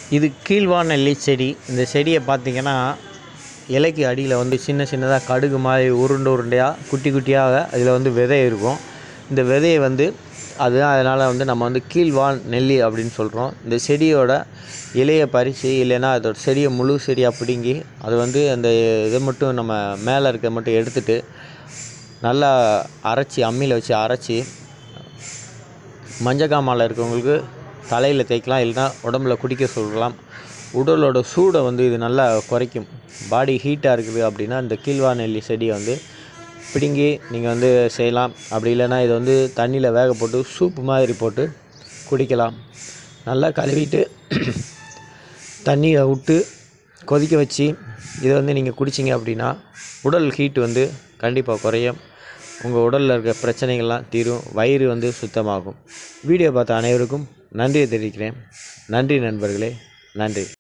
இது கீழ்வான் நெல்லி செடி இந்த செடியை பார்த்தீங்கன்னா இலைக்கு அடியில் வந்து சின்ன சின்னதாக கடுகு மாதிரி உருண்டை உருண்டையாக குட்டி குட்டியாக அதில் வந்து விதை இருக்கும் இந்த விதையை வந்து அதுதான் அதனால் வந்து நம்ம வந்து கீழ்வான் நெல்லி அப்படின்னு சொல்கிறோம் இந்த செடியோட இலையை பறித்து இல்லைன்னா அதோட செடியை முழு செடியாக பிடுங்கி அது வந்து அந்த இதை மட்டும் நம்ம மேலே இருக்க மட்டும் எடுத்துட்டு நல்லா அரைச்சி அம்மியில் வச்சு அரைச்சி மஞ்சக்காமாலை இருக்கவங்களுக்கு தலையில் தேய்க்கலாம் இல்லைன்னா உடம்புல குடிக்க சொல்லலாம் உடலோட சூடை வந்து இது நல்லா குறைக்கும் பாடி ஹீட்டாக இருக்குது அப்படின்னா இந்த கீழ்வா நெல்லி செடியை வந்து பிடுங்கி நீங்கள் வந்து செய்யலாம் அப்படி இல்லைன்னா இதை வந்து தண்ணியில் வேக போட்டு சூப்பு மாதிரி போட்டு குடிக்கலாம் நல்லா கழுவிட்டு தண்ணியை விட்டு கொதிக்க வச்சு இதை வந்து நீங்கள் குடிச்சிங்க அப்படின்னா உடல் ஹீட் வந்து கண்டிப்பாக குறையும் உங்கள் உடலில் இருக்க பிரச்சனைகள்லாம் தீரும் வயிறு வந்து சுத்தமாகும் வீடியோ பார்த்த அனைவருக்கும் நன்றியை தெரிவிக்கிறேன் நன்றி நண்பர்களே நன்றி